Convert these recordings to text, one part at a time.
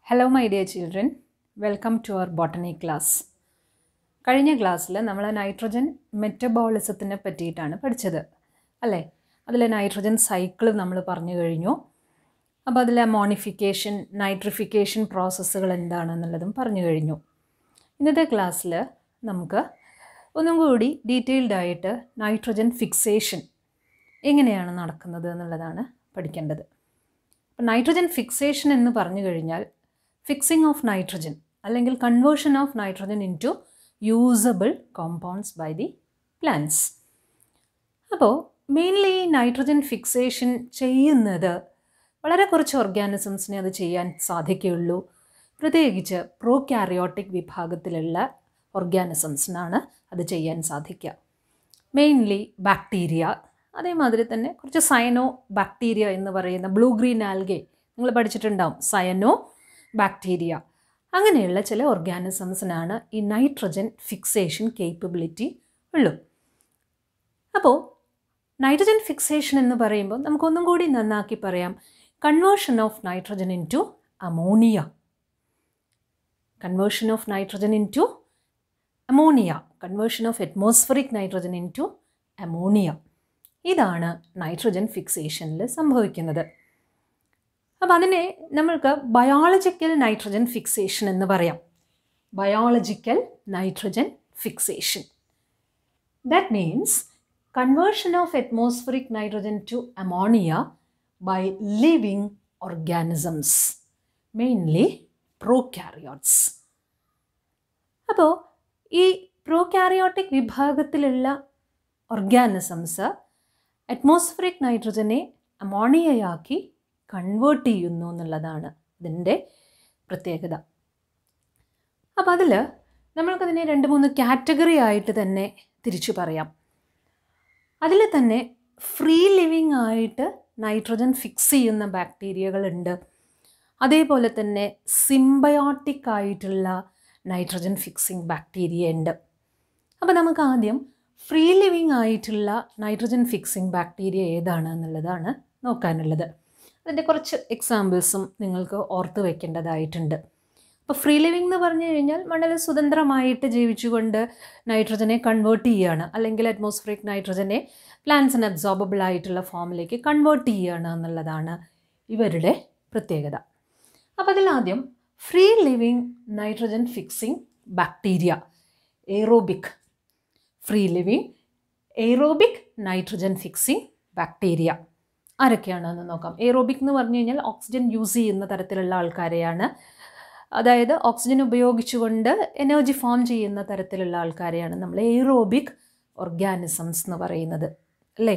Hello my dear children welcome to our botany class കഴിഞ്ഞ ക്ലാസ്സിൽ നമ്മൾ നൈട്രജൻ മെറ്റബോളിസത്തിനെ പറ്റിയിട്ടാണ് പഠിച്ചത് അല്ലേ അതിൽ നൈട്രജൻ സൈക്കിൾ നമ്മൾ പറഞ്ഞു കഴിഞ്ഞു അപ്പോൾ അതിലെ മോണിഫിക്കേഷൻ നൈട്രിഫിക്കേഷൻ പ്രോസസ്സുകൾ എന്താണെന്നുള്ളതും പറഞ്ഞു കഴിഞ്ഞു ഇന്നത്തെ ക്ലാസ്സിൽ നമുക്ക് ഒന്നും കൂടി ഡീറ്റെയിൽഡ് ആയിട്ട് നൈട്രജൻ ഫിക്സേഷൻ എങ്ങനെയാണ് നടക്കുന്നത് എന്നുള്ളതാണ് പഠിക്കേണ്ടത് അപ്പോൾ നൈട്രജൻ ഫിക്സേഷൻ എന്ന് പറഞ്ഞു കഴിഞ്ഞാൽ ഫിക്സിംഗ് ഓഫ് നൈട്രജൻ അല്ലെങ്കിൽ conversion of nitrogen into usable compounds by the plants അപ്പോൾ മെയിൻലി ഈ നൈട്രജൻ ഫിക്സേഷൻ ചെയ്യുന്നത് വളരെ കുറച്ച് ഓർഗാനിസംസിനെ അത് ചെയ്യാൻ സാധിക്കുകയുള്ളൂ പ്രത്യേകിച്ച് പ്രോകാരിയോട്ടിക് വിഭാഗത്തിലുള്ള ഓർഗാനിസംസിനാണ് അത് ചെയ്യാൻ സാധിക്കുക മെയിൻലി ബാക്ടീരിയ അതേമാതിരി തന്നെ കുറച്ച് സയനോ ബാക്ടീരിയ എന്ന് പറയുന്ന ബ്ലൂ ഗ്രീൻ ആൽഗെ നിങ്ങൾ പഠിച്ചിട്ടുണ്ടാവും സയനോ ബാക്ടീരിയ അങ്ങനെയുള്ള ചില ഓർഗാനിസംസിനാണ് ഈ നൈട്രജൻ ഫിക്സേഷൻ കേപ്പബിലിറ്റി ഉള്ളൂ അപ്പോൾ നൈട്രജൻ ഫിക്സേഷൻ എന്ന് പറയുമ്പോൾ നമുക്കൊന്നും കൂടി നന്നാക്കി പറയാം conversion of nitrogen into ammonia conversion of nitrogen into ammonia conversion of atmospheric nitrogen into ammonia ഇതാണ് നൈട്രജൻ ഫിക്സേഷനിൽ സംഭവിക്കുന്നത് അപ്പോൾ അതിനെ നമ്മൾക്ക് ബയോളജിക്കൽ നൈട്രജൻ ഫിക്സേഷൻ എന്ന് പറയാം biological nitrogen fixation that means conversion of atmospheric nitrogen to ammonia by living organisms mainly prokaryotes അപ്പോൾ ഈ പ്രോകാരിയോട്ടിക് വിഭാഗത്തിലുള്ള ഓർഗാനിസംസ് അറ്റ്മോസ്ഫറിക് നൈട്രജനെ അമോണിയയാക്കി കൺവേർട്ട് ചെയ്യുന്നു എന്നുള്ളതാണ് ഇതിൻ്റെ പ്രത്യേകത അപ്പോൾ അതിൽ നമ്മൾക്കതിനെ രണ്ട് മൂന്ന് കാറ്റഗറി ആയിട്ട് തന്നെ തിരിച്ചു പറയാം അതിൽ തന്നെ ഫ്രീ ലിവിങ് ആയിട്ട് നൈട്രജൻ ഫിക്സ് ചെയ്യുന്ന ബാക്ടീരിയകളുണ്ട് അതേപോലെ തന്നെ സിംബയോട്ടിക് ആയിട്ടുള്ള നൈട്രജൻ ഫിക്സിങ് ബാക്ടീരിയ ഉണ്ട് അപ്പോൾ നമുക്ക് ആദ്യം ഫ്രീ ലിവിങ് ആയിട്ടുള്ള നൈട്രജൻ ഫിക്സിംഗ് ബാക്ടീരിയ ഏതാണ് എന്നുള്ളതാണ് നോക്കാനുള്ളത് അതിൻ്റെ കുറച്ച് എക്സാമ്പിൾസും നിങ്ങൾക്ക് ഓർത്ത് വയ്ക്കേണ്ടതായിട്ടുണ്ട് അപ്പോൾ ഫ്രീ ലിവിങ് എന്ന് പറഞ്ഞു കഴിഞ്ഞാൽ മണ്ണിൽ സ്വതന്ത്രമായിട്ട് ജീവിച്ചുകൊണ്ട് നൈട്രജനെ കൺവേർട്ട് ചെയ്യുകയാണ് അല്ലെങ്കിൽ അറ്റ്മോസ്ഫറിക് നൈട്രജനെ പ്ലാന്റ്സിന് അബ്സോർബിൾ ആയിട്ടുള്ള ഫോമിലേക്ക് കൺവേർട്ട് ചെയ്യുകയാണ് എന്നുള്ളതാണ് ഇവരുടെ പ്രത്യേകത അപ്പോൾ അതിലാദ്യം free living nitrogen fixing bacteria aerobic free living aerobic nitrogen fixing bacteria ആരൊക്കെയാണെന്ന് നോക്കാം എയ്റോബിക് എന്ന് പറഞ്ഞു കഴിഞ്ഞാൽ ഓക്സിജൻ യൂസ് ചെയ്യുന്ന തരത്തിലുള്ള ആൾക്കാരെയാണ് അതായത് ഓക്സിജൻ ഉപയോഗിച്ചുകൊണ്ട് എനർജി ഫോം ചെയ്യുന്ന തരത്തിലുള്ള ആൾക്കാരെയാണ് നമ്മൾ എയ്റോബിക് ഓർഗാനിസംസ് എന്ന് പറയുന്നത് അല്ലേ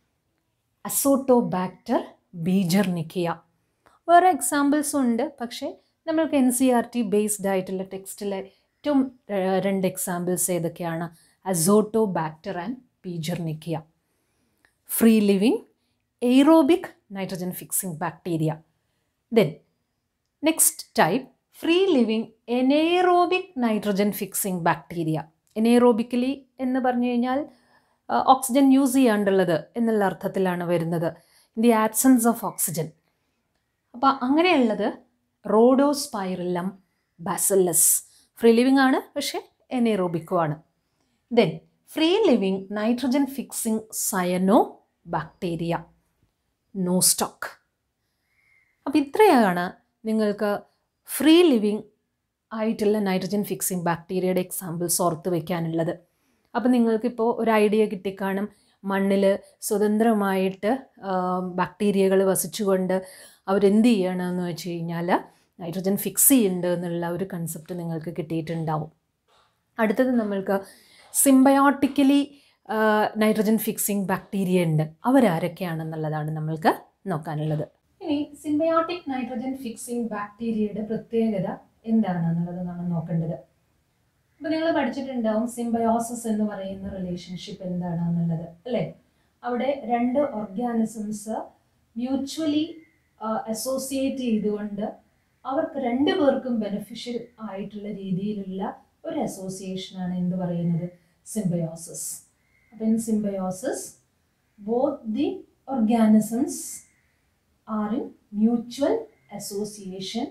അസോട്ടോബാക്ടർ ബീജർനിക്കിയ വേറെ എക്സാമ്പിൾസും ഉണ്ട് പക്ഷേ നമ്മൾക്ക് N C R T based ആയിട്ടുള്ള ടെക്സ്റ്റിലെ ഏറ്റവും രണ്ട് എക്സാമ്പിൾസ് ഏതൊക്കെയാണ് Azotobacter and Beijerinckia free living aerobic nitrogen fixing bacteria then next type free living anaerobic nitrogen fixing bacteria anaerobically എന്ന് പറഞ്ഞു കഴിഞ്ഞാൽ ഓക്സിജൻ യൂസ് ചെയ്യാണ്ടുള്ളത് എന്നുള്ള അർത്ഥത്തിലാണ് വരുന്നത് in the absence of oxygen അപ്പോൾ അങ്ങനെയുള്ളത് റോഡോസ്പൈറിലം ബാസില്ലസ് ഫ്രീ ലിവിങ് ആണ് പക്ഷേ എനേറോബിക്കും ആണ് then free living nitrogen fixing cyanobacteria Nostoc അപ്പോൾ ഇത്രയാണ് നിങ്ങൾക്ക് ഫ്രീ ലിവിങ് ആയിട്ടുള്ള നൈട്രജൻ ഫിക്സിംഗ് ബാക്ടീരിയയുടെ എക്സാമ്പിൾസ് ഓർത്ത് വയ്ക്കാനുള്ളത് അപ്പോൾ നിങ്ങൾക്കിപ്പോൾ ഒരു ഐഡിയ കിട്ടിക്കാണും മണ്ണിൽ സ്വതന്ത്രമായിട്ട് ബാക്ടീരിയകൾ വസിച്ചുകൊണ്ട് അവരെന്ത് ചെയ്യണമെന്ന് വെച്ച് കഴിഞ്ഞാൽ നൈട്രജൻ ഫിക്സ് ചെയ്യുന്നുണ്ട് എന്നുള്ള ഒരു കൺസെപ്റ്റ് നിങ്ങൾക്ക് കിട്ടിയിട്ടുണ്ടാവും അടുത്തത് നമ്മൾക്ക് സിംബയോട്ടിക്കലി നൈട്രജൻ ഫിക്സിംഗ് ബാക്ടീരിയ ഉണ്ട് അവരാരൊക്കെയാണെന്നുള്ളതാണ് നമ്മൾക്ക് നോക്കാനുള്ളത് ഇനി സിംബയോട്ടിക് നൈട്രജൻ ഫിക്സിംഗ് ബാക്ടീരിയയുടെ പ്രത്യേകത എന്താണെന്നുള്ളത് നമ്മൾ നോക്കേണ്ടത് അപ്പോൾ നിങ്ങൾ പഠിച്ചിട്ടുണ്ടാവും സിംബയോസിസ് എന്ന് പറയുന്ന റിലേഷൻഷിപ്പ് എന്താണെന്നുള്ളത് അല്ലേ അവിടെ രണ്ട് ഓർഗാനിസംസ് മ്യൂച്വലി അസോസിയേറ്റ് ചെയ്തുകൊണ്ട് അവർക്ക് രണ്ടു പേർക്കും ബെനിഫിഷ്യൽ ആയിട്ടുള്ള രീതിയിലുള്ള ഒരു അസോസിയേഷനാണ് എന്ത് പറയുന്നത് സിംബയോസിസ് അപ്പം in symbiosis both the organisms are in mutual association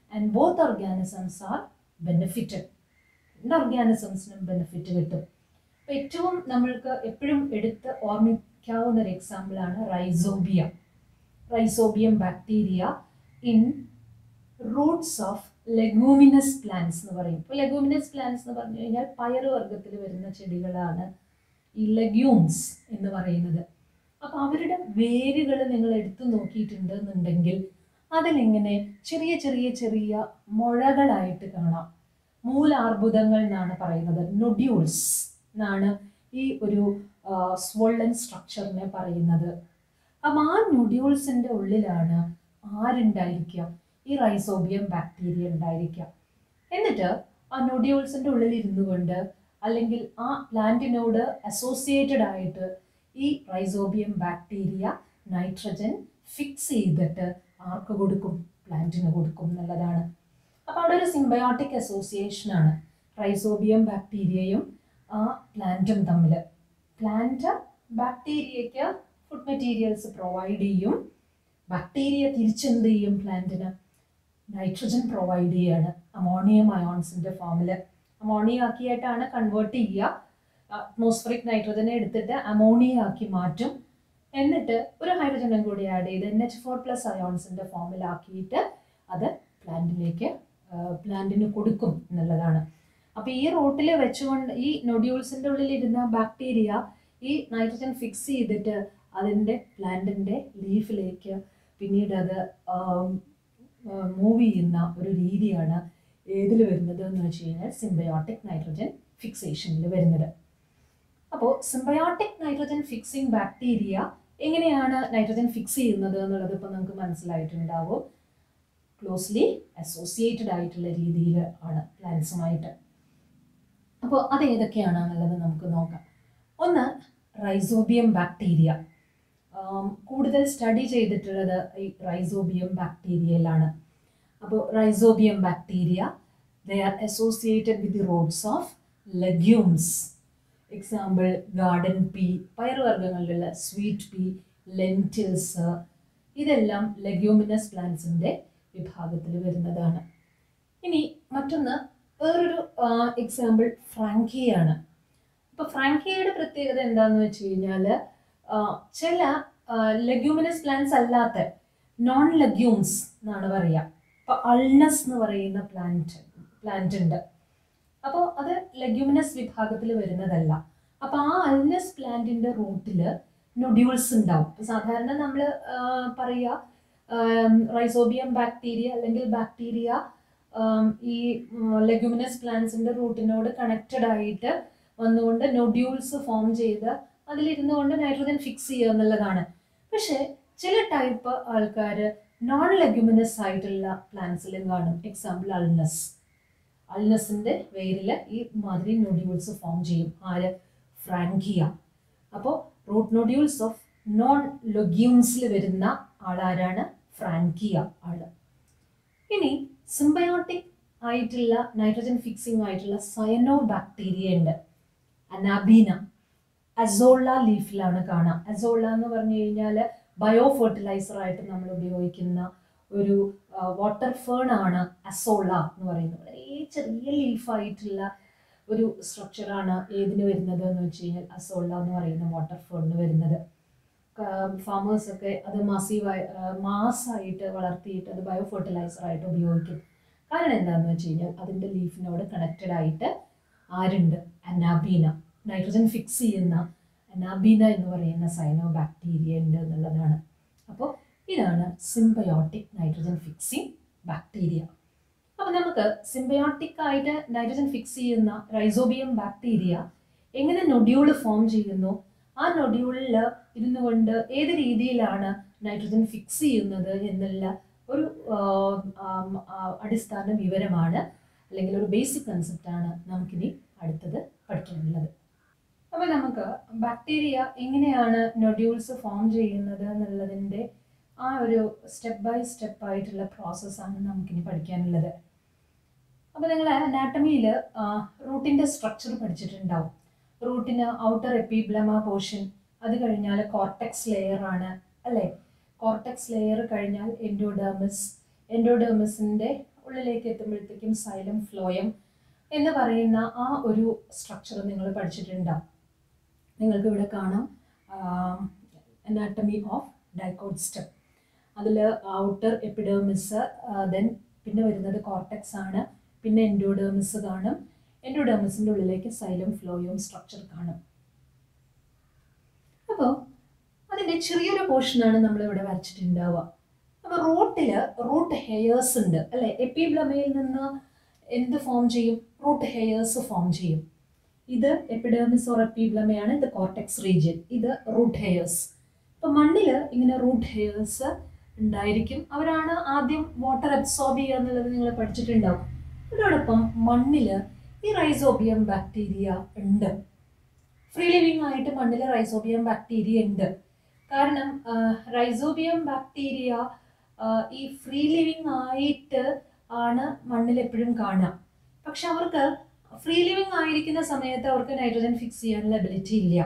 and both organisms are benefited രണ്ട് ഓർഗാനിസംസിനും ബെനിഫിറ്റ് കിട്ടും അപ്പോൾ ഏറ്റവും നമ്മൾക്ക് എപ്പോഴും എടുത്ത് ഓർമ്മിക്കാവുന്ന ഒരു എക്സാമ്പിളാണ് rhizobia rhizobium bacteria in roots of leguminous plants എന്ന് പറയും ഇപ്പോൾ ലെഗൂമിനസ് പ്ലാന്റ്സ് എന്ന് പറഞ്ഞു കഴിഞ്ഞാൽ പയറുവർഗത്തിൽ വരുന്ന ചെടികളാണ് ഈ ലെഗ്യൂംസ് എന്ന് പറയുന്നത് അപ്പോൾ അവരുടെ വേരുകൾ നിങ്ങൾ എടുത്തു നോക്കിയിട്ടുണ്ട് എന്നുണ്ടെങ്കിൽ അതിലിങ്ങനെ ചെറിയ ചെറിയ ചെറിയ മുഴകളായിട്ട് കാണാം മൂലാർബുദങ്ങൾ എന്നാണ് പറയുന്നത് നൊഡ്യൂൾസ് എന്നാണ് ഈ ഒരു സ്വോളൻ സ്ട്രക്ചറിനെ പറയുന്നത് അപ്പം ആ നൊഡ്യൂൾസിൻ്റെ ഉള്ളിലാണ് ആരുണ്ടായിരിക്കുക ഈ റൈസോബിയം ബാക്ടീരിയ ഉണ്ടായിരിക്കുക എന്നിട്ട് ആ നൊഡ്യൂൾസിൻ്റെ ഉള്ളിൽ ഇരുന്നു കൊണ്ട് അല്ലെങ്കിൽ ആ പ്ലാന്റിനോട് അസോസിയേറ്റഡ് ആയിട്ട് ഈ റൈസോബിയം ബാക്ടീരിയ നൈട്രജൻ ഫിക്സ് ചെയ്തിട്ട് ആർക്ക് കൊടുക്കും പ്ലാന്റിന് കൊടുക്കും എന്നുള്ളതാണ് അപ്പോൾ അവിടെ ഒരു സിംബയോട്ടിക് അസോസിയേഷനാണ് റൈസോബിയം ബാക്ടീരിയയും ആ പ്ലാന്റും തമ്മിൽ പ്ലാന്റ് ബാക്ടീരിയയ്ക്ക് ഫുഡ് മെറ്റീരിയൽസ് പ്രൊവൈഡ് ചെയ്യും ബാക്ടീരിയ തിരിച്ചെന്ത് ചെയ്യും പ്ലാന്റിന് നൈട്രജൻ പ്രൊവൈഡ് ചെയ്യാണ് അമോണിയം അയോൺസിൻ്റെ ഫോമിൽ അമോണിയ ആക്കിയായിട്ടാണ് കൺവേർട്ട് ചെയ്യുക അറ്റ്മോസ്ഫറിക് നൈട്രജനെ എടുത്തിട്ട് അമോണിയ ആക്കി മാറ്റും എന്നിട്ട് ഒരു ഹൈഡ്രജനും കൂടി ആഡ് ചെയ്ത് എൻ എച്ച് ഫോർ പ്ലസ് അയോൺസിൻ്റെ ഫോമിലാക്കിയിട്ട് അത് പ്ലാന്റിലേക്ക് പ്ലാന്റിന് കൊടുക്കും എന്നുള്ളതാണ് അപ്പോൾ ഈ റൂട്ടിൽ വെച്ചുകൊണ്ട് ഈ നൊഡ്യൂൾസിൻ്റെ ഉള്ളിൽ ഇരുന്ന ബാക്ടീരിയ ഈ നൈട്രജൻ ഫിക്സ് ചെയ്തിട്ട് അതിൻ്റെ പ്ലാന്റിൻ്റെ ലീഫിലേക്ക് പിന്നീട് അത് മൂവ് ചെയ്യുന്ന ഒരു രീതിയാണ് ഏതിൽ വരുന്നത് എന്ന് വെച്ച് കഴിഞ്ഞാൽ സിംബയോട്ടിക് നൈട്രജൻ ഫിക്സേഷനിൽ വരുന്നത് അപ്പോൾ സിംബയോട്ടിക് നൈട്രജൻ ഫിക്സിംഗ് ബാക്ടീരിയ എങ്ങനെയാണ് നൈട്രജൻ ഫിക്സ് ചെയ്യുന്നത് എന്നുള്ളത് ഇപ്പോൾ നമുക്ക് മനസ്സിലായിട്ടുണ്ടാവും ക്ലോസ്ലി അസോസിയേറ്റഡ് ആയിട്ടുള്ള രീതിയിൽ ആണ് പ്ലാന്റ്സുമായിട്ട് അപ്പോൾ അത് ഏതൊക്കെയാണെന്നുള്ളത് നമുക്ക് നോക്കാം ഒന്ന് റൈസോബിയം ബാക്ടീരിയ കൂടുതൽ സ്റ്റഡി ചെയ്തിട്ടുള്ളത് ഈ റൈസോബിയം ബാക്ടീരിയയിലാണ് അപ്പോൾ rhizobium bacteria they are associated with the roots of legumes example garden pea പയറുവർഗ്ഗങ്ങളിലുള്ള സ്വീറ്റ് പീ ലെൻറ്റിൽസ് ഇതെല്ലാം ലെഗ്യൂമിനസ് പ്ലാന്റ്സിൻ്റെ വിഭാഗത്തിൽ വരുന്നതാണ് ഇനി മറ്റൊന്ന് വേറൊരു എക്സാമ്പിൾ ഫ്രാങ്കിയാണ് അപ്പോൾ ഫ്രാങ്കിയയുടെ പ്രത്യേകത എന്താണെന്ന് വെച്ച് കഴിഞ്ഞാൽ ചില ലെഗ്യൂമിനസ് പ്ലാന്റ്സ് അല്ലാത്ത നോൺ ലെഗ്യൂംസ് എന്നാണ് പറയുക ഇപ്പോൾ അൾനസ് എന്ന് പറയുന്ന പ്ലാന്റ് പ്ലാന്റ് ഉണ്ട് അപ്പോൾ അത് ലെഗ്യൂമിനസ് വിഭാഗത്തിൽ വരുന്നതല്ല അപ്പോൾ ആ അൾനസ് പ്ലാന്റിൻ്റെ റൂട്ടിൽ നൊഡ്യൂൾസ് ഉണ്ടാവും ഇപ്പോൾ സാധാരണ നമ്മൾ പറയുക റൈസോബിയം ബാക്ടീരിയ അല്ലെങ്കിൽ ബാക്ടീരിയ ഈ ലെഗ്യൂമിനസ് പ്ലാന്റ്സിൻ്റെ റൂട്ടിനോട് കണക്റ്റഡ് ആയിട്ട് വന്നുകൊണ്ട് നൊഡ്യൂൾസ് ഫോം ചെയ്ത് അതിലിരുന്നു കൊണ്ട് നൈട്രജൻ ഫിക്സ് ചെയ്യുക എന്നുള്ളതാണ് പക്ഷേ ചില ടൈപ്പ് ആൾക്കാർ നോൺ ലെഗ്യുമിനസ് ആയിട്ടുള്ള പ്ലാന്റ്സിലും കാണും എക്സാമ്പിൾ അൾനസ് അൾനസിൻ്റെ വേരിൽ ഈ മാതിരി നൊഡ്യൂൾസ് ഫോം ചെയ്യും ആര് ഫ്രാങ്കിയ അപ്പോൾ റൂട്ട് നൊഡ്യൂൾസ് ഓഫ് നോൺ ലൊഗ്യൂംസിൽ വരുന്ന ആളാരാണ് ഫ്രാങ്കിയ ആള് ഇനി സിംബയോട്ടിക് ആയിട്ടുള്ള നൈട്രജൻ ഫിക്സിംഗ് ആയിട്ടുള്ള സയനോ ബാക്ടീരിയ ഉണ്ട് അനാബീന അസോള ലീഫിലാണ് കാണാം അസോള എന്ന് പറഞ്ഞു കഴിഞ്ഞാൽ ബയോ ഫെർട്ടിലൈസർ ആയിട്ട് നമ്മൾ ഉപയോഗിക്കുന്ന ഒരു വാട്ടർ ഫേൺ ആണ് അസോള എന്ന് പറയുന്നത് വളരെ ചെറിയ ലീഫായിട്ടുള്ള ഒരു സ്ട്രക്ചറാണ് ഏതിന് വരുന്നത് എന്ന് വെച്ച് കഴിഞ്ഞാൽ അസോള എന്ന് പറയുന്ന വാട്ടർ ഫേണിന് വരുന്നത് ഫാമേഴ്സൊക്കെ അത് മാസീവായി മാസ്സായിട്ട് വളർത്തിയിട്ട് അത് ബയോ ഫെർട്ടിലൈസർ ആയിട്ട് ഉപയോഗിക്കും കാരണം എന്താണെന്ന് വെച്ച് കഴിഞ്ഞാൽ അതിൻ്റെ ലീഫിനോട് കണക്റ്റഡ് ആയിട്ട് ആരുണ്ട് അനാബീന നൈട്രജൻ ഫിക്സ് ചെയ്യുന്ന അനാബീന എന്ന് പറയുന്ന സൈനോ ബാക്ടീരിയ ഉണ്ട് എന്നുള്ളതാണ് അപ്പോൾ ഇതാണ് സിംബയോട്ടിക് നൈട്രജൻ ഫിക്സിങ് ബാക്ടീരിയ അപ്പോൾ നമുക്ക് സിംബയോട്ടിക് ആയിട്ട് നൈട്രജൻ ഫിക്സ് ചെയ്യുന്ന റൈസോബിയം ബാക്ടീരിയ എങ്ങനെ നൊഡ്യൂൾ ഫോം ചെയ്യുന്നു ആ നൊഡ്യൂളിൽ ഇരുന്നു കൊണ്ട് ഏത് രീതിയിലാണ് നൈട്രജൻ ഫിക്സ് ചെയ്യുന്നത് എന്നുള്ള ഒരു അടിസ്ഥാന വിവരമാണ് അല്ലെങ്കിൽ ഒരു ബേസിക് കൺസെപ്റ്റാണ് നമുക്കിനി അടുത്തത് പഠിക്കാനുള്ളത് അപ്പോൾ നമുക്ക് ബാക്ടീരിയ എങ്ങനെയാണ് നൊഡ്യൂൾസ് ഫോം ചെയ്യുന്നത് എന്നുള്ളതിൻ്റെ ആ ഒരു സ്റ്റെപ്പ് ബൈ സ്റ്റെപ്പ് ആയിട്ടുള്ള പ്രോസസ്സാണ് നമുക്കിനി പഠിക്കാനുള്ളത് അപ്പോൾ നിങ്ങൾ അനാട്ടമിയിൽ റൂട്ടിൻ്റെ സ്ട്രക്ചർ പഠിച്ചിട്ടുണ്ടാവും റൂട്ടിന് ഔട്ടർ എപ്പിബ്ലമ പോർഷൻ അത് കഴിഞ്ഞാൽ കോർട്ടെക്സ് ലെയർ ആണ് അല്ലേ കോർട്ടെക്സ് ലെയർ കഴിഞ്ഞാൽ എൻഡോഡേർമിസ് എൻഡോഡേർമിസിൻ്റെ ഉള്ളിലേക്ക് എത്തുമ്പോഴത്തേക്കും സൈലം ഫ്ലോയം എന്ന് പറയുന്ന ആ ഒരു സ്ട്രക്ചർ നിങ്ങൾ പഠിച്ചിട്ടുണ്ടാവും നിങ്ങൾക്ക് ഇവിടെ കാണാം അനാട്ടമി ഓഫ് ഡൈക്കോഡ് സ്റ്റെപ്പ് അതിൽ ഔട്ടർ എപ്പിഡേമിസ് ദെൻ പിന്നെ വരുന്നത് കോർട്ടെക്സ് ആണ് പിന്നെ എൻഡോഡേമിസ് കാണും എൻഡോഡേമിസിൻ്റെ ഉള്ളിലേക്ക് സൈലം ഫ്ലോയും സ്ട്രക്ചർ കാണും അപ്പോൾ അതിൻ്റെ ചെറിയൊരു പോർഷനാണ് നമ്മളിവിടെ വരച്ചിട്ടുണ്ടാവുക അപ്പോൾ റൂട്ടിൽ റൂട്ട് ഹെയേഴ്സ് ഉണ്ട് അല്ലേ എപ്പിബ്ലമയിൽ നിന്ന് എന്ത് ഫോം ചെയ്യും റൂട്ട് ഹെയേഴ്സ് ഫോം ചെയ്യും ഇത് എപ്പിഡേമിസ് ഓർ എപ്പിബ്ലമയാണ് ഇത് കോർട്ടെക്സ് റീജിയൻ ഇത് റൂട്ട് ഹെയേഴ്സ് അപ്പോൾ മണ്ണിൽ ഇങ്ങനെ റൂട്ട് ഹെയേഴ്സ് ഉണ്ടായിരിക്കും അവരാണ് ആദ്യം വാട്ടർ അബ്സോർബ് ചെയ്യുക എന്നുള്ളത് നിങ്ങൾ പഠിച്ചിട്ടുണ്ടാവും അതോടൊപ്പം മണ്ണിൽ ഈ റൈസോബിയം ബാക്ടീരിയ ഉണ്ട് ഫ്രീ ലിവിങ് ആയിട്ട് മണ്ണിൽ റൈസോബിയം ബാക്ടീരിയ ഉണ്ട് കാരണം റൈസോബിയം ബാക്ടീരിയ ഈ ഫ്രീ ലിവിങ് ആയിട്ട് ആണ് മണ്ണിൽ എപ്പോഴും കാണുക പക്ഷെ അവർക്ക് ഫ്രീ ലിവിങ് ആയിരിക്കുന്ന സമയത്ത് അവർക്ക് നൈട്രജൻ ഫിക്സ് ചെയ്യാനുള്ള എബിലിറ്റി ഇല്ല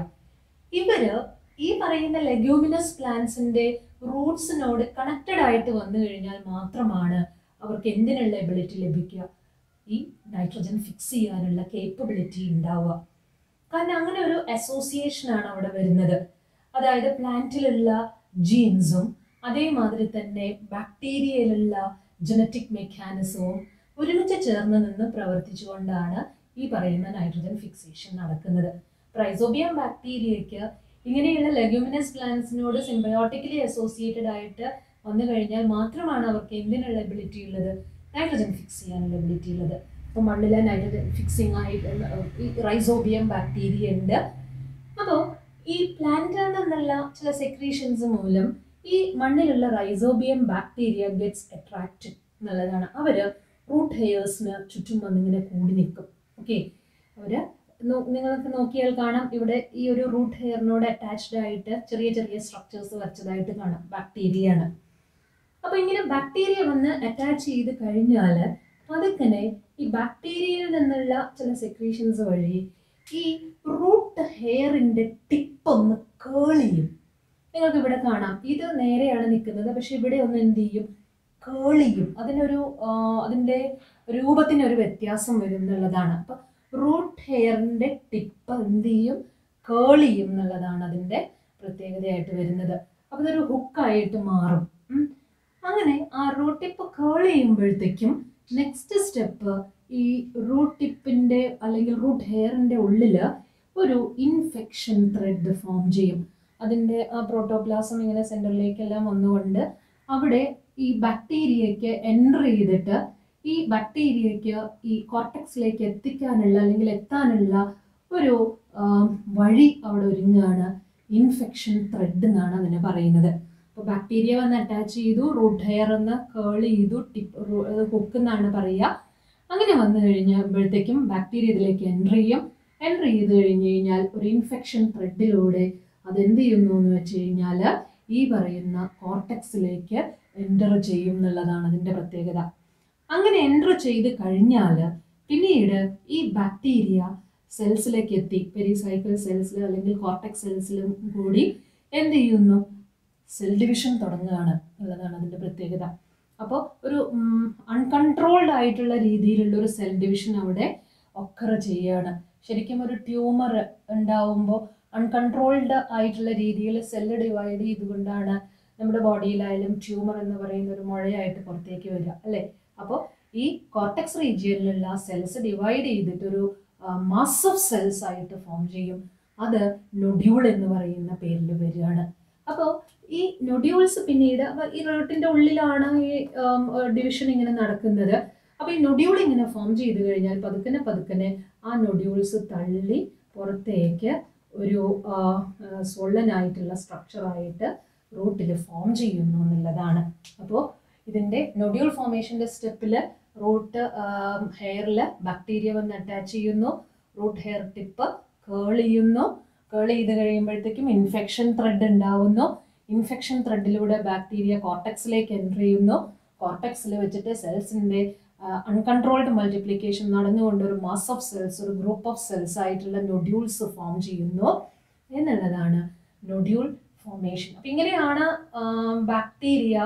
ഇവര് ഈ പറയുന്ന ലെഗ്യൂമിനസ് പ്ലാന്റ്സിന്റെ റൂട്ട്സിനോട് കണക്റ്റഡ് ആയിട്ട് വന്നു കഴിഞ്ഞാൽ മാത്രമാണ് അവർക്ക് എന്തിനുള്ള എബിലിറ്റി ലഭിക്കുക ഈ നൈട്രജൻ ഫിക്സ് ചെയ്യാനുള്ള കേപ്പബിലിറ്റി ഉണ്ടാവുക കാരണം അങ്ങനെ ഒരു അസോസിയേഷൻ ആണ് അവിടെ വരുന്നത് അതായത് പ്ലാന്റിലുള്ള ജീൻസും അതേമാതിരി തന്നെ ബാക്ടീരിയയിലുള്ള ജനറ്റിക് മെക്കാനിസവും ഒരുമിച്ച് ചേർന്ന് നിന്ന് പ്രവർത്തിച്ചുകൊണ്ടാണ് ഈ പറയുന്ന നൈട്രജൻ ഫിക്സേഷൻ നടക്കുന്നത് റൈസോബിയം ബാക്ടീരിയയ്ക്ക് ഇങ്ങനെയുള്ള ലെഗ്യൂമിനസ് പ്ലാന്റ്സിനോട് സിംബയോട്ടിക്കലി അസോസിയേറ്റഡ് ആയിട്ട് വന്നു കഴിഞ്ഞാൽ മാത്രമാണ് അവർക്ക് എന്തിനുള്ള എബിലിറ്റി ഉള്ളത് നൈട്രജൻ ഫിക്സ് ചെയ്യാനുള്ള എബിലിറ്റി ഉള്ളത് അപ്പോൾ മണ്ണിലെ നൈട്രജൻ ഫിക്സിങ് ആയിട്ട് ഈ റൈസോബിയം ബാക്ടീരിയ ഉണ്ട് അപ്പോൾ ഈ പ്ലാന്റിൽ നിന്നുള്ള ചില സെക്രീഷൻസ് മൂലം ഈ മണ്ണിലുള്ള റൈസോബിയം ബാക്ടീരിയ ഗെറ്റ്സ് അട്രാക്റ്റഡ് എന്നുള്ളതാണ് അവർ റൂട്ട് ഹെയേഴ്സിന് ചുറ്റും വന്നിങ്ങനെ കൂടി നിൽക്കും ഓക്കെ അവർ നിങ്ങൾക്ക് നോക്കിയാൽ കാണാം ഇവിടെ ഈ ഒരു റൂട്ട് ഹെയറിനോട് അറ്റാച്ച്ഡ് ആയിട്ട് ചെറിയ ചെറിയ സ്ട്രക്ചേഴ്സ് വരച്ചതായിട്ട് കാണാം ബാക്ടീരിയ ആണ് അപ്പോൾ ഇങ്ങനെ ബാക്ടീരിയ വന്ന് അറ്റാച്ച് ചെയ്ത് കഴിഞ്ഞാൽ പതുക്കനെ ഈ ബാക്ടീരിയയിൽ നിന്നുള്ള ചില സെക്രീഷൻസ് വഴി ഈ റൂട്ട് ഹെയറിൻ്റെ ടിപ്പ് ഒന്ന് കേൾ ചെയ്യും നിങ്ങൾക്ക് ഇവിടെ കാണാം ഇത് നേരെയാണ് നിൽക്കുന്നത് പക്ഷെ ഇവിടെ ഒന്ന് എന്ത് ചെയ്യും കേൾ ചെയ്യും അതിനൊരു ആ, അതിൻ്റെ രൂപത്തിന് ഒരു വ്യത്യാസം വരും എന്നുള്ളതാണ് അപ്പം റൂട്ട് ഹെയറിൻ്റെ ടിപ്പ് എന്ത് ചെയ്യും കേൾ ചെയ്യും എന്നുള്ളതാണ് അതിൻ്റെ പ്രത്യേകതയായിട്ട് വരുന്നത് അപ്പോൾ ഇതൊരു ഹുക്കായിട്ട് മാറും ഉം. അങ്ങനെ ആ റൂട്ട് ടിപ്പ് കേൾ ചെയ്യുമ്പോഴത്തേക്കും നെക്സ്റ്റ് സ്റ്റെപ്പ് ഈ റൂട്ട് ടിപ്പിൻ്റെ അല്ലെങ്കിൽ റൂട്ട് ഹെയറിൻ്റെ ഉള്ളിൽ ഒരു ഇൻഫെക്ഷൻ ത്രെഡ് ഫോം ചെയ്യും അതിൻ്റെ ആ പ്രോട്ടോപ്ലാസം ഇങ്ങനെ സെൻറ്ററിലേക്കെല്ലാം വന്നുകൊണ്ട് അവിടെ ഈ ബാക്ടീരിയയ്ക്ക് എൻ്റർ ചെയ്തിട്ട് ഈ ബാക്ടീരിയയ്ക്ക് ഈ കോർട്ടക്സിലേക്ക് എത്തിക്കാനുള്ള അല്ലെങ്കിൽ എത്താനുള്ള ഒരു ആ, വഴി അവിടെ ഒരുങ്ങുകയാണ് ഇൻഫെക്ഷൻ ത്രെഡ് എന്നാണ് അതിനെ പറയുന്നത് അപ്പോൾ ബാക്ടീരിയ വന്ന് അറ്റാച്ച് ചെയ്തു റൂട്ട് ഹെയർ എന്ന് കേൾ ചെയ്തു ടിപ്പ് ഹുക്ക് എന്നാണ് പറയുക അങ്ങനെ വന്നു കഴിഞ്ഞപ്പോഴത്തേക്കും ബാക്ടീരിയ ഇതിലേക്ക് എൻ്റർ ചെയ്യും എൻ്റർ ചെയ്ത് കഴിഞ്ഞ് കഴിഞ്ഞാൽ ഒരു ഇൻഫെക്ഷൻ ത്രെഡിലൂടെ അതെന്ത് ചെയ്യുന്നു എന്ന് വെച്ച് കഴിഞ്ഞാൽ ഈ പറയുന്ന കോർട്ടക്സിലേക്ക് എൻ്റർ ചെയ്യും എന്നുള്ളതാണ് അതിൻ്റെ പ്രത്യേകത അങ്ങനെ എൻ്റർ ചെയ്ത് കഴിഞ്ഞാൽ പിന്നീട് ഈ ബാക്ടീരിയ സെൽസിലേക്ക് എത്തി പെരിസൈക്കിൾ സെൽസിൽ അല്ലെങ്കിൽ കോർട്ടക്സ് സെൽസിലും കൂടി എന്ത് ചെയ്യുന്നു സെൽ ഡിവിഷൻ തുടങ്ങുകയാണ് എന്നുള്ളതാണ് അതിൻ്റെ പ്രത്യേകത അപ്പോൾ ഒരു അൺകൺട്രോൾഡ് ആയിട്ടുള്ള രീതിയിലുള്ള ഒരു സെൽ ഡിവിഷൻ അവിടെ ഒക്കർ ചെയ്യുകയാണ് ശരിക്കും ഒരു ട്യൂമർ ഉണ്ടാവുമ്പോൾ അൺകൺട്രോൾഡ് ആയിട്ടുള്ള രീതിയിൽ സെല്ല് ഡിവൈഡ് ചെയ്തുകൊണ്ടാണ് നമ്മുടെ ബോഡിയിലായാലും ട്യൂമർ എന്ന് പറയുന്ന ഒരു മുഴയായിട്ട് പുറത്തേക്ക് വരിക അല്ലേ അപ്പോൾ ഈ കോർട്ടക്സ് റീജിയനിലുള്ള സെൽസ് ഡിവൈഡ് ചെയ്തിട്ടൊരു മാസ് ഓഫ് സെൽസ് ആയിട്ട് ഫോം ചെയ്യും അത് നൊഡ്യൂൾ എന്ന് പറയുന്ന പേരിൽ വരികയാണ് അപ്പോൾ ഈ നൊഡ്യൂൾസ് പിന്നീട് അപ്പോൾ ഈ റൂട്ടിൻ്റെ ഉള്ളിലാണ് ഈ ഡിവിഷൻ ഇങ്ങനെ നടക്കുന്നത് അപ്പോൾ ഈ നൊഡ്യൂൾ ഇങ്ങനെ ഫോം ചെയ്ത് കഴിഞ്ഞാൽ പതുക്കനെ പതുക്കനെ ആ നൊഡ്യൂൾസ് തള്ളി പുറത്തേക്ക് ഒരു സ്വള്ളനായിട്ടുള്ള സ്ട്രക്ചറായിട്ട് റൂട്ടിൽ ഫോം ചെയ്യുന്നു എന്നുള്ളതാണ് അപ്പോൾ ഇതിൻ്റെ നൊഡ്യൂൾ ഫോമേഷൻ്റെ സ്റ്റെപ്പിൽ റൂട്ട് ഹെയറിൽ ബാക്ടീരിയ വന്ന് അറ്റാച്ച് ചെയ്യുന്നു റൂട്ട് ഹെയർ ടിപ്പ് കേൾ ചെയ്യുന്നു കേൾ ചെയ്ത് കഴിയുമ്പോഴത്തേക്കും ഇൻഫെക്ഷൻ ത്രെഡ് ഉണ്ടാവുന്നു ഇൻഫെക്ഷൻ ത്രെഡിലൂടെ ബാക്ടീരിയ കോർട്ടക്സിലേക്ക് എൻ്റർ ചെയ്യുന്നു കോർട്ടക്സിൽ വെച്ചിട്ട് സെൽസിൻ്റെ അൺകൺട്രോൾഡ് മൾട്ടിപ്ലിക്കേഷൻ നടന്നുകൊണ്ട് ഒരു മാസ് ഓഫ് സെൽസ് ഒരു ഗ്രൂപ്പ് ഓഫ് സെൽസ് ആയിട്ടുള്ള നൊഡ്യൂൾസ് ഫോം ചെയ്യുന്നു എന്നുള്ളതാണ് നൊഡ്യൂൾ ഫോമേഷൻ അപ്പം ഇങ്ങനെയാണ് ബാക്ടീരിയ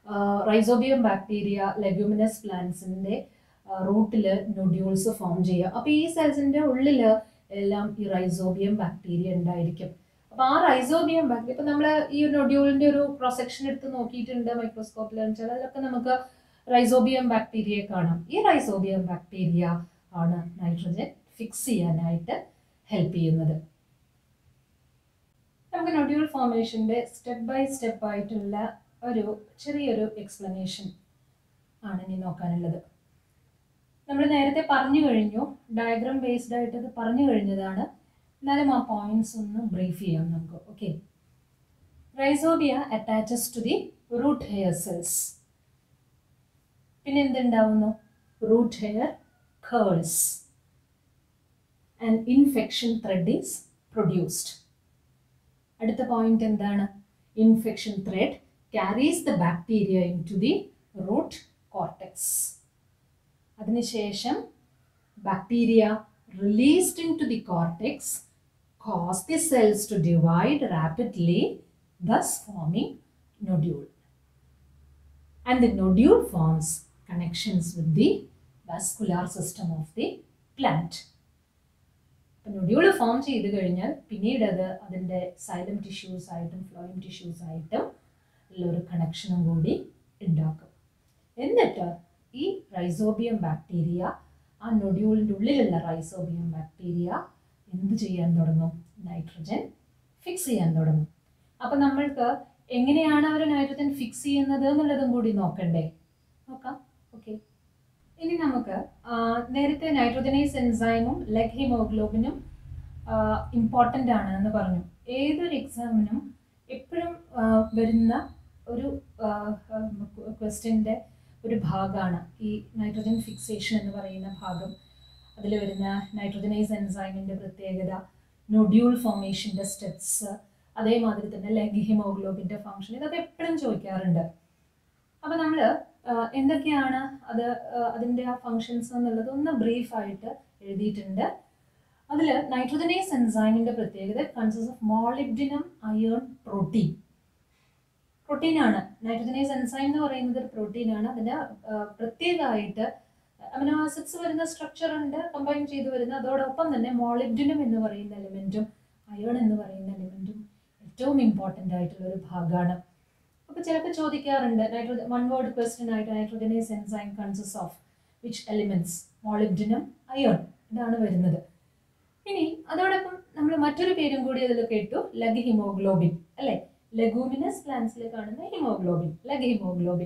റൈസോബിയം ബാക്ടീരിയ ലെഗ്യൂമിനസ് പ്ലാന്റ്സിന്റെ റൂട്ടിൽ നൊഡ്യൂൾസ് ഫോം ചെയ്യുക അപ്പോൾ ഈ സെൽസിന്റെ ഉള്ളിൽ എല്ലാം ഈ റൈസോബിയം ബാക്ടീരിയ ഉണ്ടായിരിക്കും അപ്പോൾ ആ റൈസോബിയം ബാക്ടീരിയ ഇപ്പം നമ്മൾ ഈ നൊഡ്യൂളിന്റെ ഒരു ക്രോസ് സെക്ഷൻ എടുത്ത് നോക്കിയിട്ടുണ്ട് മൈക്രോസ്കോപ്പിൽ വെച്ചാൽ അതിലൊക്കെ നമുക്ക് റൈസോബിയം ബാക്ടീരിയയെ കാണാം ഈ റൈസോബിയം ബാക്ടീരിയ ആണ് നൈട്രജൻ ഫിക്സ് ചെയ്യാനായിട്ട് ഹെൽപ്പ് ചെയ്യുന്നത് നമുക്ക് നൊഡ്യൂൾ ഫോർമേഷൻ്റെ സ്റ്റെപ്പ് ബൈ സ്റ്റെപ്പ് ആയിട്ടുള്ള ഒരു ചെറിയൊരു എക്സ്പ്ലനേഷൻ ആണ് ഇനി നോക്കാനുള്ളത് നമ്മൾ നേരത്തെ പറഞ്ഞു കഴിഞ്ഞു ഡയഗ്രാം ബേസ്ഡ് ആയിട്ട് ഇത് പറഞ്ഞു കഴിഞ്ഞതാണ് എന്നാലും ആ പോയിന്റ്സ് ഒന്ന് ബ്രീഫ് ചെയ്യാം നമുക്ക് okay rhizobia attaches to the root hair cells പിന്നെ എന്തുണ്ടാവുന്നു root hair curls and infection thread is produced അടുത്ത പോയിന്റ് എന്താണ് infection thread carries the bacteria into the root cortex അതിനുശേഷം bacteria released into the cortex cause the cells to divide rapidly thus forming nodule and the nodule forms connections with the vascular system of the plant അപ്പം nodule form ചെയ്ത് കഴിഞ്ഞാൽ പിന്നീട് അത് അതിൻ്റെ xylem tissues ആയിട്ടും ഫ്ലോയിം tissues ആയിട്ടും ഉള്ള ഒരു കണക്ഷനും കൂടി ഉണ്ടാക്കും എന്നിട്ട് ഈ റൈസോബിയം ബാക്ടീരിയ ആ നൊഡ്യൂളിൻ്റെ ഉള്ളിലുള്ള റൈസോബിയം ബാക്ടീരിയ എന്ത് ചെയ്യാൻ തുടങ്ങും നൈട്രജൻ ഫിക്സ് ചെയ്യാൻ തുടങ്ങും അപ്പം നമ്മൾക്ക് എങ്ങനെയാണ് അവർ നൈട്രജൻ ഫിക്സ് ചെയ്യുന്നത് എന്നുള്ളതും കൂടി നോക്കണ്ടേ നോക്കാം ഓക്കെ ഇനി നമുക്ക് ആ, നേരത്തെ നൈട്രോജനൈസ് എൻസൈമും ലെഗ് ഹിമോഗ്ലോബിനും ഇമ്പോർട്ടൻ്റ് ആണ് എന്ന് പറഞ്ഞു ഏതൊരു എക്സാമിനും എപ്പോഴും ആ, വരുന്ന ഒരു ക്വസ്റ്റ്യൻ്റെ ഒരു ഭാഗമാണ് ഈ നൈട്രോജൻ ഫിക്സേഷൻ എന്ന് പറയുന്ന ഭാഗം അതിൽ വരുന്ന നൈട്രോജനൈസ് എൻസൈമിൻ്റെ പ്രത്യേകത നൊഡ്യൂൾ ഫോർമേഷൻ്റെ സ്റ്റെപ്സ് അതേമാതിരി തന്നെ ലെഗ് ഹിമോഗ്ലോബിൻ്റെ ഫങ്ഷൻ ഇതൊക്കെ എപ്പോഴും ചോദിക്കാറുണ്ട് അപ്പോൾ നമ്മൾ എന്തൊക്കെയാണ് അത് ആ, അതിൻ്റെ ആ ഫങ്ഷൻസ് എന്നുള്ളത് ഒന്ന് ബ്രീഫായിട്ട് എഴുതിയിട്ടുണ്ട് അതിൽ നൈട്രോജനൈസ് എൻസൈമിൻ്റെ പ്രത്യേകത consist of molybdenum iron protein പ്രോട്ടീനാണ് നൈട്രോജനൈസ് എൻസൈം എന്ന് പറയുന്നത് ഒരു പ്രോട്ടീനാണ് അതിൻ്റെ ആ, പ്രത്യേകമായിട്ട് അമിനോ ആസിഡ്സ് വരുന്ന സ്ട്രക്ചർ ഉണ്ട് കമ്പൈൻ ചെയ്ത് വരുന്ന അതോടൊപ്പം തന്നെ മോളിബ്ഡിനം എന്ന് പറയുന്ന എലിമെൻറ്റും അയേൺ എന്ന് പറയുന്ന എലിമെൻറ്റും ഏറ്റവും ഇമ്പോർട്ടൻ്റ് ആയിട്ടുള്ള ഒരു ഭാഗമാണ് അപ്പോൾ ചിലപ്പോൾ ചോദിക്കാറുണ്ട് നൈട്രോജൻ വൺ വേർഡ് ക്വസ്റ്റ്യൻ ആയിട്ട് nitrogenase enzyme consist of which elements molybdenum iron ഇതാണ് വരുന്നത് ഇനി അതോടൊപ്പം നമ്മൾ മറ്റൊരു പേരും കൂടി അതിൽ കേട്ടു ലഗ് ഹിമോഗ്ലോബിൻ അല്ലേ ലഗൂമിനസ് പ്ലാന്റ്സിൽ കാണുന്ന ഹിമോഗ്ലോബിൻ ലഗ് ഹിമോഗ്ലോബിൻ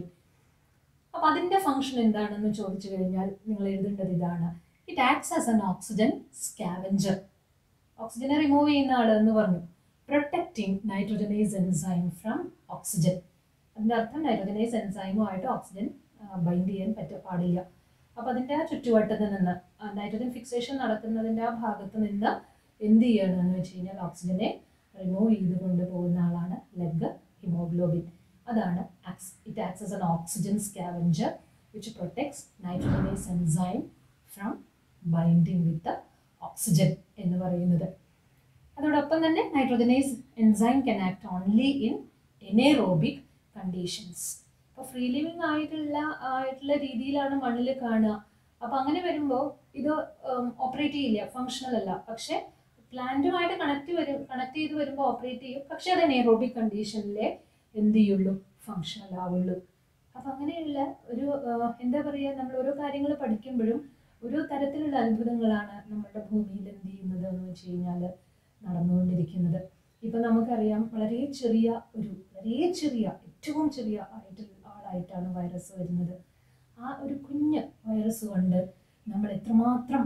അപ്പോൾ അതിൻ്റെ ഫംഗ്ഷൻ എന്താണെന്ന് ചോദിച്ചു കഴിഞ്ഞാൽ നിങ്ങൾ എഴുതേണ്ടത് ഇതാണ് it acts as an oxygen scavenger ഓക്സിജനെ റിമൂവ് ചെയ്യുന്ന ആൾ എന്ന് പറഞ്ഞു protecting nitrogenase enzyme from oxygen അതിൻ്റെ അർത്ഥം നൈട്രോജനൈസ് എൻസൈമുമായിട്ട് ഓക്സിജൻ ബൈൻഡ് ചെയ്യാൻ പറ്റ പാടില്ല അപ്പോൾ അതിൻ്റെ ആ ചുറ്റുവട്ടത്ത് നിന്ന് നൈട്രോജൻ ഫിക്സേഷൻ നടക്കുന്നതിൻ്റെ ആ ഭാഗത്ത് നിന്ന് എന്ത് ചെയ്യണമെന്ന് വെച്ച് കഴിഞ്ഞാൽ ഓക്സിജനെ റിമൂവ് ചെയ്ത് കൊണ്ടുപോകുന്ന ആളാണ് ലെഗ് ഹിമോഗ്ലോബിൻ അതാണ് it acts as an oxygen scavenger which protects nitrogenase enzyme from binding with oxygen എന്ന് പറയുന്നത് അതോടൊപ്പം തന്നെ nitrogenase enzyme can act only in anaerobic conditions അപ്പോൾ ഫ്രീ ലിവിങ് ആയിട്ടുള്ള ആയിട്ടുള്ള രീതിയിലാണ് മണ്ണിൽ കാണുക അപ്പോൾ അങ്ങനെ വരുമ്പോൾ ഇത് ഓപ്പറേറ്റ് ചെയ്യില്ല ഫങ്ഷണൽ അല്ല പക്ഷേ പ്ലാന്റുമായിട്ട് കണക്ട് വരും കണക്ട് ചെയ്ത് വരുമ്പോൾ ഓപ്പറേറ്റ് ചെയ്യും പക്ഷേ അത് എനേറോബിക് കണ്ടീഷനിലെ എന്ത് ചെയ്യുള്ളൂ ഫങ്ഷണൽ ആവുള്ളൂ അപ്പം അങ്ങനെയുള്ള ഒരു ആ, എന്താ പറയുക നമ്മൾ ഓരോ കാര്യങ്ങൾ പഠിക്കുമ്പോഴും ഓരോ തരത്തിലുള്ള അത്ഭുതങ്ങളാണ് നമ്മുടെ ഭൂമിയിൽ എന്ത് ചെയ്യുന്നത് എന്ന് വെച്ച് കഴിഞ്ഞാൽ നടന്നുകൊണ്ടിരിക്കുന്നത് ഇപ്പം നമുക്കറിയാം വളരെ ചെറിയ ഒരു വളരെ ചെറിയ ഏറ്റവും ചെറിയ ആയിട്ടുള്ള ആളായിട്ടാണ് വൈറസ് വരുന്നത് ആ ഒരു കുഞ്ഞ് വൈറസ് കൊണ്ട് നമ്മൾ എത്രമാത്രം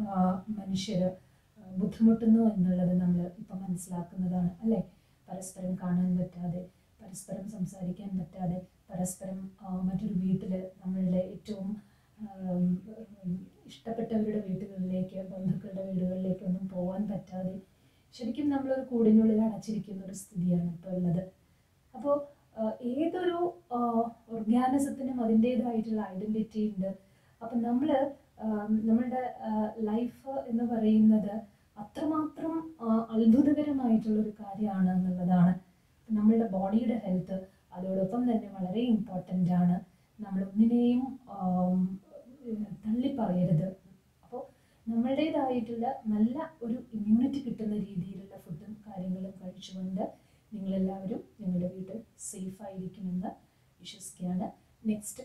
മനുഷ്യർ ബുദ്ധിമുട്ടുന്നു എന്നുള്ളത് നമ്മൾ ഇപ്പം മനസ്സിലാക്കുന്നതാണ് അല്ലേ പരസ്പരം കാണാൻ പറ്റാതെ പരസ്പരം സംസാരിക്കാൻ പറ്റാതെ പരസ്പരം ആ, മറ്റൊരു വീട്ടിൽ നമ്മളുടെ ഏറ്റവും ആം, ഇഷ്ടപ്പെട്ടവരുടെ വീടുകളിലേക്ക് ബന്ധുക്കളുടെ വീടുകളിലേക്കൊന്നും പോകാൻ പറ്റാതെ ശരിക്കും നമ്മളൊരു കൂടിനുള്ളിൽ അടച്ചിരിക്കുന്ന ഒരു സ്ഥിതിയാണ് ഇപ്പോൾ ഉള്ളത് അപ്പോൾ ഏതൊരു ഓർഗാനിസത്തിനും അതിൻ്റേതായിട്ടുള്ള ഐഡൻറ്റിറ്റി ഉണ്ട് അപ്പം നമ്മൾ നമ്മളുടെ ലൈഫ് എന്ന് പറയുന്നത് അത്രമാത്രം ആ, അത്ഭുതകരമായിട്ടുള്ളൊരു കാര്യമാണ് എന്നുള്ളതാണ് നമ്മളുടെ ബോഡിയുടെ ഹെൽത്ത് അതോടൊപ്പം തന്നെ വളരെ ഇമ്പോർട്ടൻ്റ് ആണ് നമ്മൾ ഒന്നിനെയും ആം, ഏഹ്, തള്ളിപ്പറയരുത് അപ്പോൾ നമ്മളുടേതായിട്ടുള്ള നല്ല ഒരു ഇമ്മ്യൂണിറ്റി കിട്ടുന്ന രീതിയിലുള്ള ഫുഡും കാര്യങ്ങളും കഴിച്ചുകൊണ്ട് നിങ്ങളെല്ലാവരും നിങ്ങളുടെ വീട്ടിൽ സേഫ് ആയിരിക്കുമെന്ന് വിശ്വസിക്കുകയാണ് നെക്സ്റ്റ്